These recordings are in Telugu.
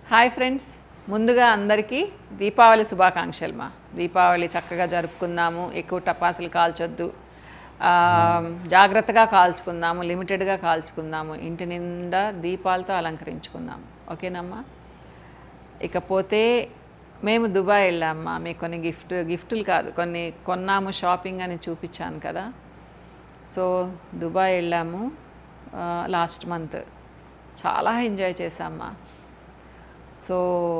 హాయ్ ఫ్రెండ్స్ ముందుగా అందరికీ దీపావళి శుభాకాంక్షలు మా దీపావళి చక్కగా జరుపుకుందాము ఎక్కువ టపాసులు కాల్చొద్దు ఆ, జాగ్రత్తగా కాల్చుకుందాము లిమిటెడ్గా కాల్చుకుందాము ఇంటి నిండా దీపాలతో అలంకరించుకుందాము ఓకేనమ్మా ఇకపోతే మేము దుబాయ్ వెళ్ళామ్మా మీకు కొన్ని గిఫ్ట్ గిఫ్టులు కాదు కొన్ని కొన్నాము షాపింగ్ అని చూపించాను కదా సో దుబాయ్ వెళ్ళాము లాస్ట్ మంత్ చాలా ఎంజాయ్ చేసామ్మా సో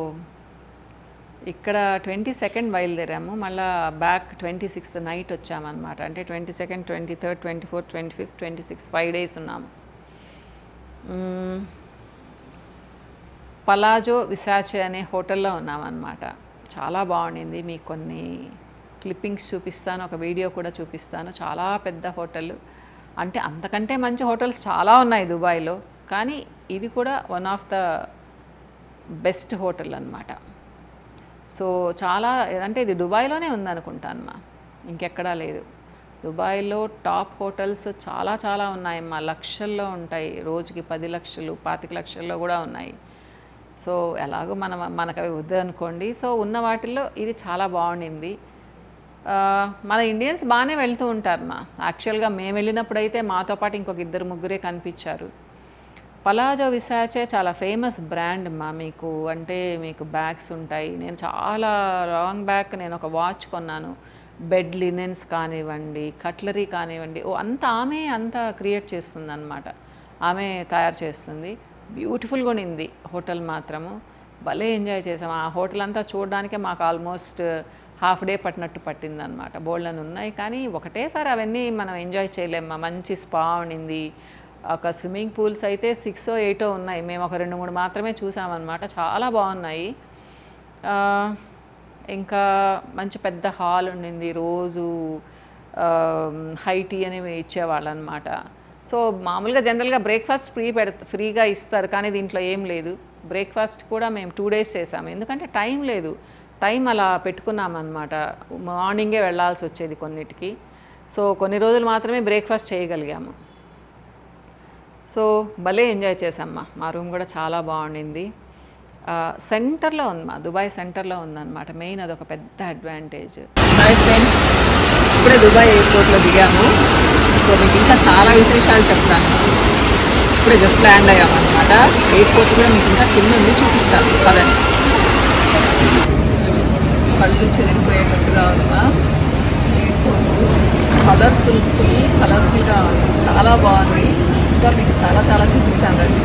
ఇక్కడ ట్వంటీ సెకండ్ బయలుదేరాము మళ్ళా బ్యాక్ ట్వంటీ సిక్స్త్ నైట్ వచ్చామన్నమాట అంటే twenty second twenty third twenty fourth twenty fifth twenty six five days ఉన్నాము మ్మ్. పలాజో విశాచే అనే హోటల్లో ఉన్నామన్నమాట చాలా బాగుండింది మీకు కొన్ని క్లిప్పింగ్స్ చూపిస్తాను ఒక వీడియో కూడా చూపిస్తాను చాలా పెద్ద హోటల్ అంటే అంతకంటే మంచి హోటల్స్ చాలా ఉన్నాయి దుబాయ్లో కానీ ఇది కూడా one of the best hotel అన్నమాట సో చాలా అంటే ఇది దుబాయ్లోనే ఉందనుకుంటాను మా ఇంకెక్కడా లేదు దుబాయ్లో టాప్ హోటల్స్ చాలా చాలా ఉన్నాయమ్మా లక్షల్లో ఉంటాయి రోజుకి పది లక్షలు పాతిక లక్షల్లో కూడా ఉన్నాయి సో ఎలాగో మనం మనకు అవి వద్దు అనుకోండి సో ఉన్న వాటిల్లో ఇది చాలా బాగుండింది ఆ, మన ఇండియన్స్ బాగానే వెళ్తూ ఉంటారు మా యాక్చువల్గా మేము వెళ్ళినప్పుడు అయితే మాతో పాటు ఇంకొక ఇద్దరు ముగ్గురే కనిపించారు పలాజో విసాచే చాలా ఫేమస్ బ్రాండ్ మా మీకు అంటే మీకు బ్యాగ్స్ ఉంటాయి నేను చాలా రాంగ్ బ్యాగ్ నేను ఒక వాచ్ కొన్నాను బెడ్ లినెన్స్ కానివ్వండి కట్లరీ కానివ్వండి ఓ అంత ఆమె అంతా క్రియేట్ చేస్తుంది అనమాట ఆమె తయారు చేస్తుంది బ్యూటిఫుల్గా ఉండింది హోటల్ మాత్రము భలే ఎంజాయ్ చేసాం ఆ హోటల్ అంతా చూడడానికే మాకు ఆల్మోస్ట్ హాఫ్ డే పట్టినట్టు పట్టింది అనమాట బోల్డన్ ఉన్నాయి కానీ ఒకటేసారి అవన్నీ మనం ఎంజాయ్ చేయలేము మంచి స్పా ఉండింది ఒక స్విమ్మింగ్ పూల్స్ అయితే సిక్స్ ఎయిటో ఉన్నాయి మేము ఒక రెండు మూడు మాత్రమే చూసామన్నమాట చాలా బాగున్నాయి ఆ, ఇంకా మంచి పెద్ద హాల్ ఉండింది రోజు హై టీ అనేవి ఇచ్చేవాళ్ళు అనమాట సో మామూలుగా జనరల్గా బ్రేక్ఫాస్ట్ ఫ్రీ పెడత ఫ్రీగా ఇస్తారు కానీ దీంట్లో ఏం లేదు బ్రేక్ఫాస్ట్ కూడా మేము టూ డేస్ చేసాము ఎందుకంటే టైం లేదు టైం అలా పెట్టుకున్నామన్నమాట మార్నింగే వెళ్ళాల్సి వచ్చేది కొన్నిటికి సో కొన్ని రోజులు మాత్రమే బ్రేక్ఫాస్ట్ చేయగలిగాము సో భలే ఎంజాయ్ చేసామ్మా మా రూమ్ కూడా చాలా బాగుండింది ఆ, సెంటర్లో ఉంది మా దుబాయ్ సెంటర్లో ఉందన్నమాట మెయిన్ అదొక పెద్ద అడ్వాంటేజ్ హాయ్ ఫ్రెండ్స్ ఇప్పుడే దుబాయ్ ఎయిర్పోర్ట్లో దిగాము సో మీకు ఇంకా చాలా విశేషాలు చెప్తాను ఇప్పుడే జస్ట్ ల్యాండ్ అయ్యామన్నమాట ఎయిర్పోర్ట్ కూడా మీకు ఇంకా కింద ఉంది చూపిస్తాను పదండి కళ్ళు చెదిరిపోయేటట్టుగా ఉందా కలర్ఫుల్ ఫుల్ కలర్ఫుల్గా ఉంది చాలా బాగుంది ఇంకా మీకు చాలా చాలా చూపిస్తాను రండి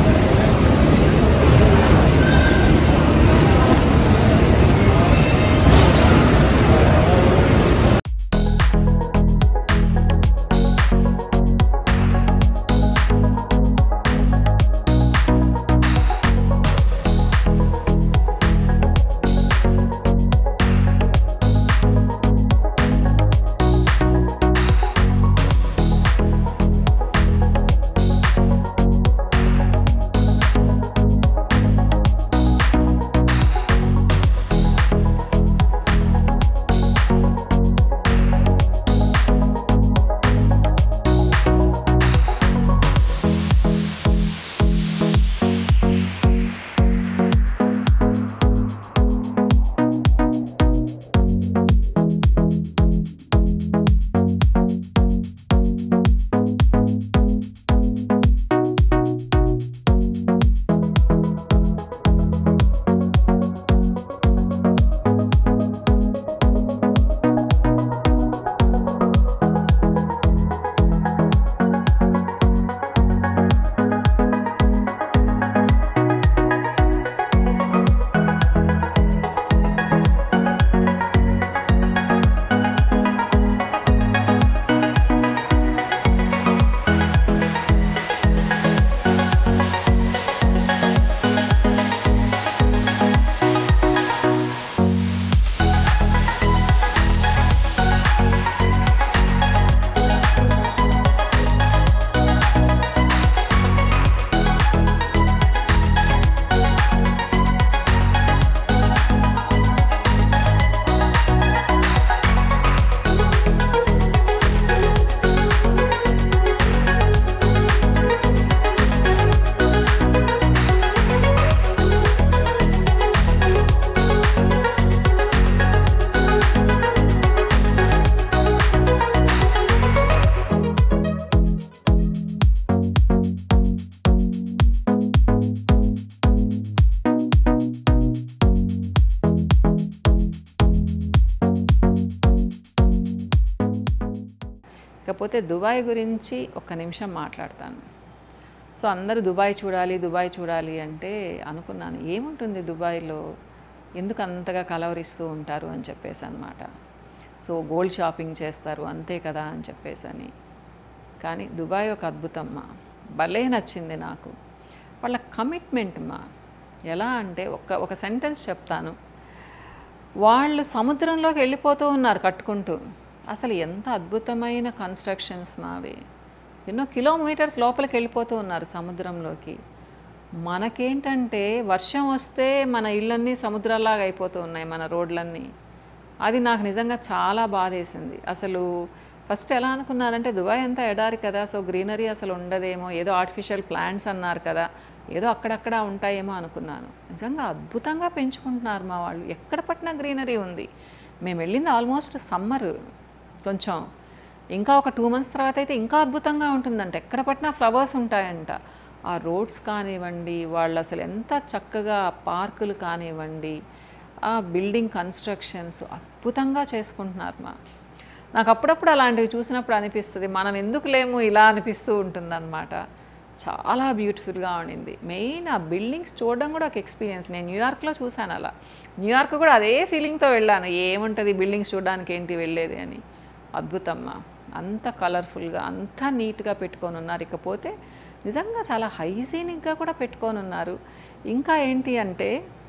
ఇకపోతే దుబాయ్ గురించి ఒక్క నిమిషం మాట్లాడతాను సో అందరూ దుబాయ్ చూడాలి దుబాయ్ చూడాలి అంటే అనుకున్నాను ఏముంటుంది దుబాయ్లో ఎందుకు అంతగా కలవరిస్తూ ఉంటారు అని చెప్పేసి అనమాట సో గోల్డ్ షాపింగ్ చేస్తారు అంతే కదా అని చెప్పేసి అని కానీ దుబాయ్ ఒక అద్భుతమ్మా భలే నచ్చింది నాకు వాళ్ళ కమిట్మెంట్ మా ఎలా అంటే ఒక ఒక సెంటెన్స్ చెప్తాను వాళ్ళు సముద్రంలోకి వెళ్ళిపోతూ ఉన్నారు కట్టుకుంటూ అసలు ఎంత అద్భుతమైన కన్స్ట్రక్షన్స్ మావి ఎన్నో కిలోమీటర్స్ లోపలికి వెళ్ళిపోతూ ఉన్నారు సముద్రంలోకి మనకేంటంటే వర్షం వస్తే మన ఇళ్ళన్నీ సముద్రాలాగా అయిపోతూ ఉన్నాయి మన రోడ్లన్నీ అది నాకు నిజంగా చాలా బాధేసింది అసలు ఫస్ట్ ఎలా అనుకున్నానంటే దుబాయ్ అంతా ఎడారి కదా సో గ్రీనరీ అసలు ఉండదేమో ఏదో ఆర్టిఫిషియల్ ప్లాంట్స్ అన్నారు కదా ఏదో అక్కడక్కడ ఉంటాయేమో అనుకున్నాను నిజంగా అద్భుతంగా పెంచుకుంటున్నారు మా వాళ్ళు ఎక్కడ పట్టినా గ్రీనరీ ఉంది మేము వెళ్ళింది ఆల్మోస్ట్ సమ్మర్ కొంచెం ఇంకా ఒక టూ మంత్స్ తర్వాత అయితే ఇంకా అద్భుతంగా ఉంటుందంట ఎక్కడ పట్టినా ఫ్లవర్స్ ఉంటాయంట ఆ రోడ్స్ కానివ్వండి వాళ్ళు అసలు ఎంత చక్కగా పార్కులు కానివ్వండి ఆ బిల్డింగ్ కన్స్ట్రక్షన్స్ అద్భుతంగా చేసుకుంటున్నారు మా నాకు అప్పుడప్పుడు అలాంటివి చూసినప్పుడు అనిపిస్తుంది మనం ఎందుకు లేము ఇలా అనిపిస్తూ ఉంటుందన్నమాట చాలా బ్యూటిఫుల్గా ఉండింది మెయిన్ ఆ బిల్డింగ్స్ చూడడం కూడా ఒక ఎక్స్పీరియన్స్ నేను న్యూయార్క్లో చూశాను అలా న్యూయార్క్ కూడా అదే ఫీలింగ్తో వెళ్ళాను ఏముంటుంది బిల్డింగ్స్ చూడడానికి ఏంటి వెళ్ళేది అని అద్భుతమ్మా అంత కలర్ఫుల్గా అంత నీట్గా పెట్టుకొని ఉన్నారు ఇకపోతే నిజంగా చాలా హైజీనిక్గా కూడా పెట్టుకొని ఉన్నారు ఇంకా ఏంటి అంటే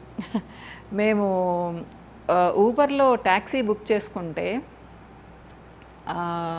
మేము ఊబర్లో ట్యాక్సీ బుక్ చేసుకుంటే ఆ,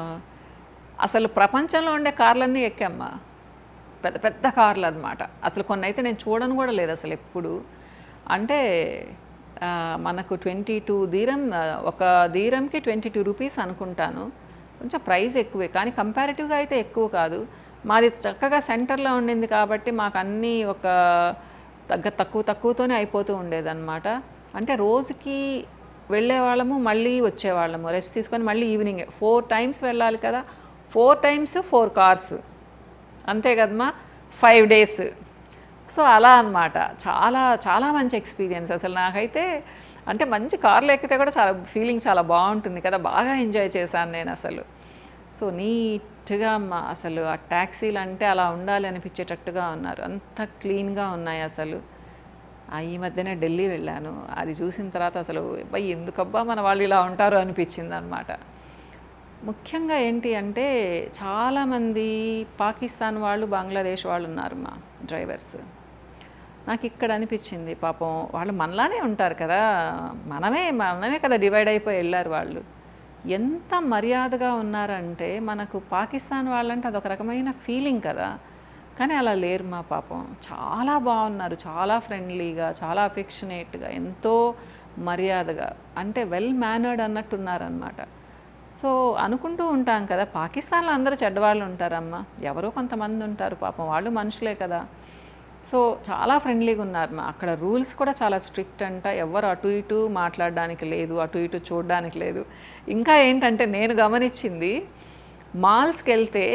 అసలు ప్రపంచంలో ఉండే కార్లన్నీ ఎక్కమ్మా పెద్ద పెద్ద కార్లు అనమాట అసలు కొన్ని అయితే నేను చూడను కూడా లేదు అసలు ఎప్పుడు అంటే ఆ, మనకు ట్వంటీ టూ దీరం ఆ, ఒక దీరంకి ట్వంటీ టూ రూపీస్ అనుకుంటాను కొంచెం ప్రైస్ ఎక్కువే కానీ కంపారిటివ్గా అయితే ఎక్కువ కాదు మాది చక్కగా సెంటర్లో ఉండింది కాబట్టి మాకు అన్నీ ఒక తగ్గ తక్కువ తక్కువతోనే అయిపోతూ ఉండేదన్నమాట అంటే రోజుకి వెళ్ళే వాళ్ళము మళ్ళీ వచ్చేవాళ్ళము రెస్ట్ తీసుకొని మళ్ళీ ఈవినింగ్ ఫోర్ టైమ్స్ వెళ్ళాలి కదా ఫోర్ టైమ్స్ ఫోర్ కార్స్ అంతే కదమ్మా ఫైవ్ డేస్ సో అలా అన్నమాట చాలా చాలా మంచి ఎక్స్పీరియన్స్ అసలు నాకైతే అంటే మంచి కార్లు ఎక్కితే కూడా చాలా ఫీలింగ్ చాలా బాగుంటుంది కదా బాగా ఎంజాయ్ చేశాను నేను అసలు సో నీట్గా మా అసలు ఆ ట్యాక్సీలు అంటే అలా ఉండాలి అనిపించేటట్టుగా ఉన్నారు అంత క్లీన్గా ఉన్నాయి అసలు ఆ ఈ మధ్యనే ఢిల్లీ వెళ్ళాను అది చూసిన తర్వాత అసలు అబ్బాయి ఎందుకబ్బా మన వాళ్ళు ఇలా ఉంటారు అనిపించింది అనమాట ముఖ్యంగా ఏంటి అంటే చాలామంది పాకిస్తాన్ వాళ్ళు బంగ్లాదేశ్ వాళ్ళు ఉన్నారు మా డ్రైవర్స్ నాకు ఇక్కడ అనిపించింది పాపం వాళ్ళు మనలానే ఉంటారు కదా మనమే మనమే కదా డివైడ్ అయిపోయి వెళ్ళారు వాళ్ళు ఎంత మర్యాదగా ఉన్నారంటే మనకు పాకిస్తాన్ వాళ్ళంటే అదొక రకమైన ఫీలింగ్ కదా కానీ అలా లేరు మా పాపం చాలా బాగున్నారు చాలా ఫ్రెండ్లీగా చాలా అఫెక్షనేట్గా ఎంతో మర్యాదగా అంటే వెల్ మేనర్డ్ అన్నట్టు ఉన్నారనమాట సో అనుకుంటూ ఉంటాం కదా పాకిస్తాన్లో అందరూ చెడ్డవాళ్ళు ఉంటారమ్మా ఎవరో కొంతమంది ఉంటారు పాపం వాళ్ళు మనుషులే కదా సో చాలా ఫ్రెండ్లీగా ఉన్నారు మా అక్కడ రూల్స్ కూడా చాలా స్ట్రిక్ట్ అంట ఎవరు అటు ఇటు మాట్లాడడానికి లేదు అటు ఇటు చూడడానికి లేదు ఇంకా ఏంటంటే నేను గమనించింది మాల్స్కి వెళ్తే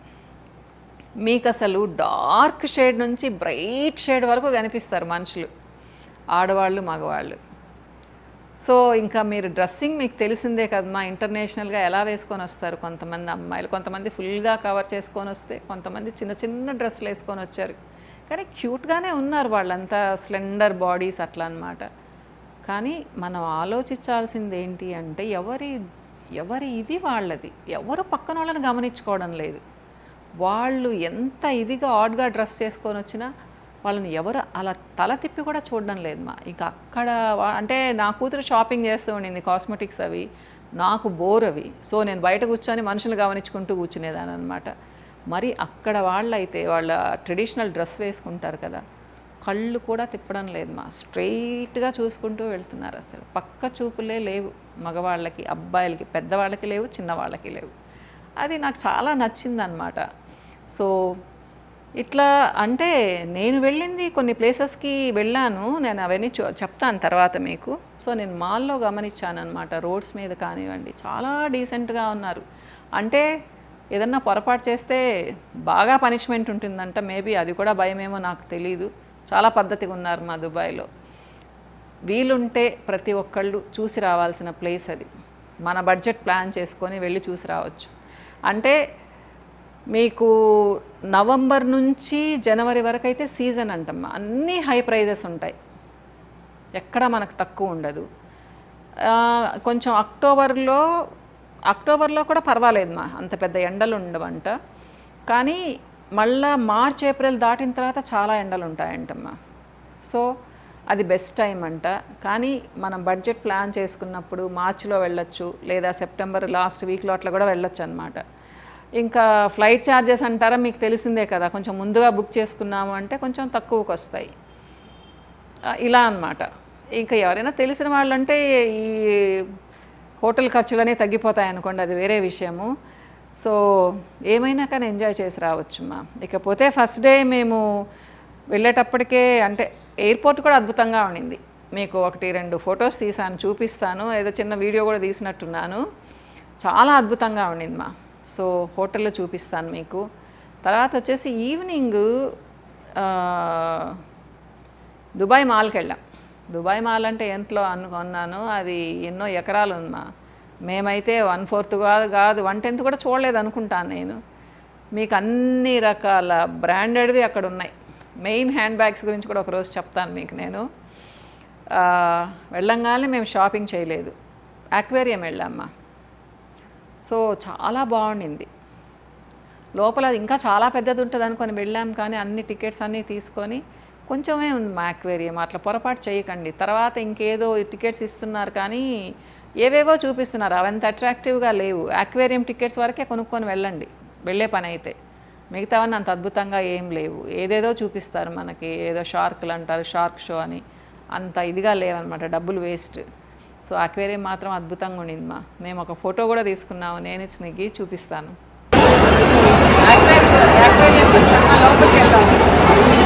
మీకు అసలు డార్క్ షేడ్ నుంచి బ్రైట్ షేడ్ వరకు కనిపిస్తారు మనుషులు ఆడవాళ్ళు మగవాళ్ళు సో ఇంకా మీరు డ్రెస్సింగ్ మీకు తెలిసిందే కదమ్మా ఇంటర్నేషనల్గా ఎలా వేసుకొని వస్తారు కొంతమంది అమ్మాయిలు కొంతమంది ఫుల్గా కవర్ చేసుకొని వస్తే కొంతమంది చిన్న చిన్న డ్రెస్సులు వేసుకొని వచ్చారు కానీ క్యూట్గానే ఉన్నారు వాళ్ళంతా స్లెండర్ బాడీస్ అట్లా అన్నమాట కానీ మనం ఆలోచించాల్సింది ఏంటి అంటే ఎవరి ఎవరి ఇది వాళ్ళది ఎవరు పక్కన వాళ్ళని గమనించుకోవడం లేదు వాళ్ళు ఎంత ఇదిగా ఆడ్గా డ్రెస్ చేసుకొని వచ్చినా వాళ్ళని ఎవరు అలా తల తిప్పి కూడా చూడడం లేదు మా ఇంకా అక్కడ వా- అంటే నా కూతురు షాపింగ్ చేస్తూ ఉండింది కాస్మెటిక్స్ అవి నాకు బోర్ అవి సో నేను బయట కూర్చొని మనుషులు గమనించుకుంటూ కూర్చునేదాన్ని అనమాట మరి అక్కడ వాళ్ళైతే వాళ్ళ ట్రెడిషనల్ డ్రెస్ వేసుకుంటారు కదా కళ్ళు కూడా తిప్పడం లేదు మా స్ట్రైట్గా చూసుకుంటూ వెళ్తున్నారు అసలు పక్క చూపులే లేవు మగవాళ్ళకి అబ్బాయిలకి పెద్దవాళ్ళకి లేవు చిన్నవాళ్ళకి లేవు అది నాకు చాలా నచ్చిందనమాట సో ఇట్లా అంటే నేను వెళ్ళింది కొన్ని ప్లేసెస్కి వెళ్ళాను నేను అవన్నీ చూ- చెప్తాను తర్వాత మీకు సో నేను మాల్లో గమనించాను అనమాట రోడ్స్ మీద కానివ్వండి చాలా డీసెంట్గా ఉన్నారు అంటే ఏదన్నా పొరపాటు చేస్తే బాగా పనిష్మెంట్ ఉంటుందంట మేబీ అది కూడా భయమేమో నాకు తెలీదు చాలా పద్ధతిగా ఉన్నారు మా దుబాయ్లో వీలుంటే ప్రతి ఒక్కళ్ళు చూసి రావాల్సిన ప్లేస్ అది మన బడ్జెట్ ప్లాన్ చేసుకొని వెళ్ళి చూసి రావచ్చు అంటే మీకు నవంబర్ నుంచి జనవరి వరకు అయితే సీజన్ అంటమ్మా అన్నీ హై ప్రైజెస్ ఉంటాయి ఎక్కడ మనకు తక్కువ ఉండదు ఆ, కొంచెం అక్టోబర్లో అక్టోబర్లో కూడా పర్వాలేదు మా అంత పెద్ద ఎండలు ఉండవంట కానీ మళ్ళా మార్చ్ ఏప్రిల్ దాటిన తర్వాత చాలా ఎండలు ఉంటాయంటమ్మా సో అది బెస్ట్ టైం అంట కానీ మనం బడ్జెట్ ప్లాన్ చేసుకున్నప్పుడు మార్చిలో వెళ్ళొచ్చు లేదా సెప్టెంబర్ లాస్ట్ వీక్లో అట్లా కూడా వెళ్ళొచ్చు అనమాట ఇంకా ఫ్లైట్ ఛార్జెస్ అంటారా మీకు తెలిసిందే కదా కొంచెం ముందుగా బుక్ చేసుకున్నాము అంటే కొంచెం తక్కువకు వస్తాయి ఆ, ఇలా అన్నమాట ఇంకా ఎవరైనా తెలిసిన వాళ్ళు అంటే ఈ హోటల్ ఖర్చులనే తగ్గిపోతాయి అనుకోండి అది వేరే విషయము సో ఏమైనా కానీ ఎంజాయ్ చేసి రావచ్చు మా ఇకపోతే ఫస్ట్ డే మేము వెళ్ళేటప్పటికే అంటే ఎయిర్పోర్ట్ కూడా అద్భుతంగా ఉండింది మీకు ఒకటి రెండు ఫొటోస్ తీసాను చూపిస్తాను ఏదో చిన్న వీడియో కూడా తీసినట్టున్నాను చాలా అద్భుతంగా ఉండింది మా సో హోటల్లో చూపిస్తాను మీకు తర్వాత వచ్చేసి ఈవినింగ్ దుబాయ్ మాల్కి వెళ్ళాం దుబాయ్ మాల్ అంటే ఎంతలో అనుకున్నాను అది ఎన్నో ఎకరాలు ఉందమ్మా మేమైతే వన్ ఫోర్త్ కాదు కాదు వన్ టెన్త్ కూడా చూడలేదు అనుకుంటాను నేను మీకు అన్ని రకాల బ్రాండెడ్వి అక్కడ ఉన్నాయి మెయిన్ హ్యాండ్ బ్యాగ్స్ గురించి కూడా ఒకరోజు చెప్తాను మీకు నేను ఆ, వెళ్ళంగానే మేము షాపింగ్ చేయలేదు అక్వేరియం వెళ్ళామ్మా సో చాలా బాగుండింది లోపల ఇంకా చాలా పెద్దది ఉంటుంది అనుకొని వెళ్ళాం కానీ అన్ని టికెట్స్ అన్నీ తీసుకొని కొంచెమే ఉంది మా అక్వేరియం అట్లా పొరపాటు చేయకండి తర్వాత ఇంకేదో టికెట్స్ ఇస్తున్నారు కానీ ఏవేవో చూపిస్తున్నారు అవంత అట్రాక్టివ్గా లేవు అక్వేరియం టికెట్స్ వరకే కొనుక్కొని వెళ్ళండి వెళ్ళే పని అయితే మిగతావన్నీ అంత అద్భుతంగా ఏం లేవు ఏదేదో చూపిస్తారు మనకి ఏదో షార్క్లు అంటారు షార్క్ షో అని అంత ఇదిగా లేవన్నమాట డబ్బులు వేస్ట్ సో అక్వేరియం మాత్రం అద్భుతంగా ఉండింది మా మేము ఒక ఫోటో కూడా తీసుకున్నాము నేను నీకు చూపిస్తాను లోపలికి వెళ్దాము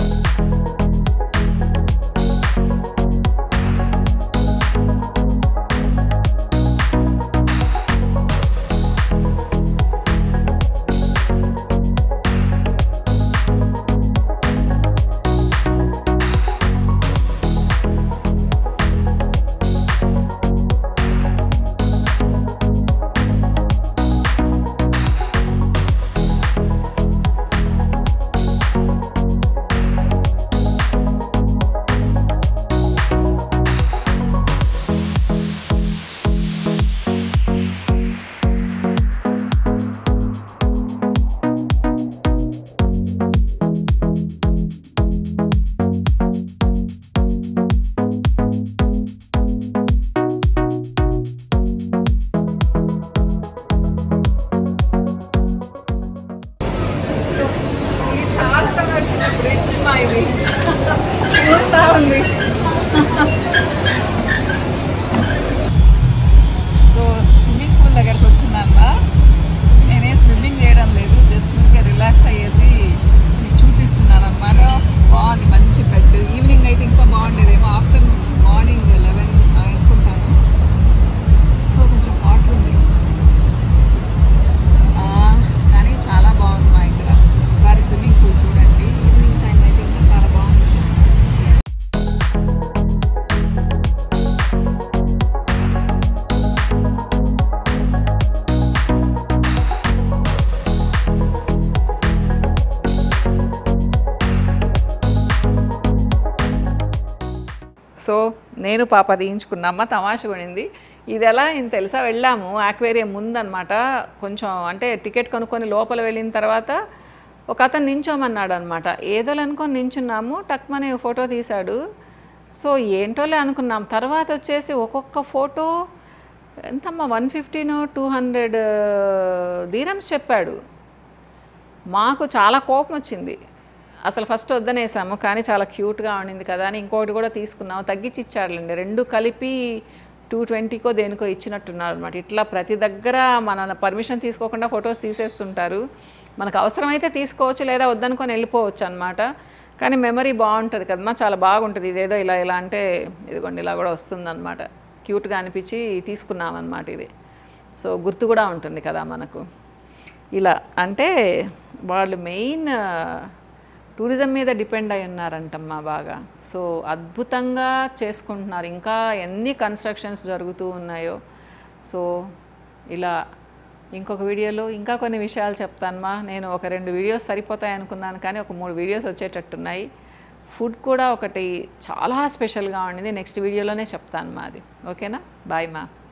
బ్రిడ్జ్ మా ఇది చూస్తా ఉంది సో స్విమ్మింగ్ పూల్ దగ్గరకు వచ్చిందన్న నేనే స్విమ్మింగ్ చేయడం లేదు జస్ట్ ఊరికే రిలాక్స్ అయ్యేసి మీకు చూపిస్తున్నాను అనమాట బాగుంది మంచి బెడ్ ఈవినింగ్ అయితే ఇంకా బాగుండేదేమో ఆఫ్టర్నూన్ మార్నింగ్ లెవెన్ అనుకుంటాను సో కొంచెం హాట్ ఉంది ఆ, కానీ చాలా బాగుంది మా ఇక్కడ ఒకసారి స్విమ్మింగ్ పూల్ చూడండి ఈవినింగ్ టైం అయితే ఇంకా చాలా బాగుంది సో నేను పాప తీయించుకున్నామ్మ తమాష కొనింది ఇది ఎలా ఇంత తెలుసా వెళ్ళాము ఆక్వేరియం ముందనమాట కొంచెం అంటే టికెట్ కొనుక్కొని లోపల వెళ్ళిన తర్వాత ఒక అతను నించోమన్నాడు అనమాట ఏదో అనుకొని నించున్నాము టక్మని ఫోటో తీశాడు సో ఏంటోలే అనుకున్నాం తర్వాత వచ్చేసి ఒక్కొక్క ఫోటో ఎంతమ్మా one fifteen two hundred dirhams చెప్పాడు మాకు చాలా కోపం వచ్చింది అసలు ఫస్ట్ వద్దనేసాము కానీ చాలా క్యూట్గా ఉండింది కదా అని ఇంకోటి కూడా తీసుకున్నాము తగ్గించి ఇచ్చాడులేండి రెండు కలిపి టూ ట్వంటీకో దేనికో ఇచ్చినట్టున్నారు అనమాట ఇట్లా ప్రతి దగ్గర మన పర్మిషన్ తీసుకోకుండా ఫొటోస్ తీసేస్తుంటారు మనకు అవసరమైతే తీసుకోవచ్చు లేదా వద్దనుకొని వెళ్ళిపోవచ్చు అనమాట కానీ మెమరీ బాగుంటుంది కదమ్మా చాలా బాగుంటుంది ఇదేదో ఇలా ఇలా అంటే ఇదిగోండి ఇలా కూడా వస్తుందన్నమాట క్యూట్గా అనిపించి తీసుకున్నాం అనమాట ఇది సో గుర్తు కూడా ఉంటుంది కదా మనకు ఇలా అంటే వాళ్ళు మెయిన్ టూరిజం మీద డిపెండ్ అయి ఉన్నారంటమ్మా బాగా సో అద్భుతంగా చేసుకుంటున్నారు ఇంకా ఎన్ని కన్స్ట్రక్షన్స్ జరుగుతూ ఉన్నాయో సో ఇలా ఇంకొక వీడియోలో ఇంకా కొన్ని విషయాలు చెప్తాను మా నేను ఒక రెండు వీడియోస్ సరిపోతాయి అనుకున్నాను కానీ ఒక మూడు వీడియోస్ వచ్చేటట్టున్నాయి ఫుడ్ కూడా ఒకటి చాలా స్పెషల్గా ఉండింది నెక్స్ట్ వీడియోలోనే చెప్తాను మా అది ఓకేనా బాయ్ మా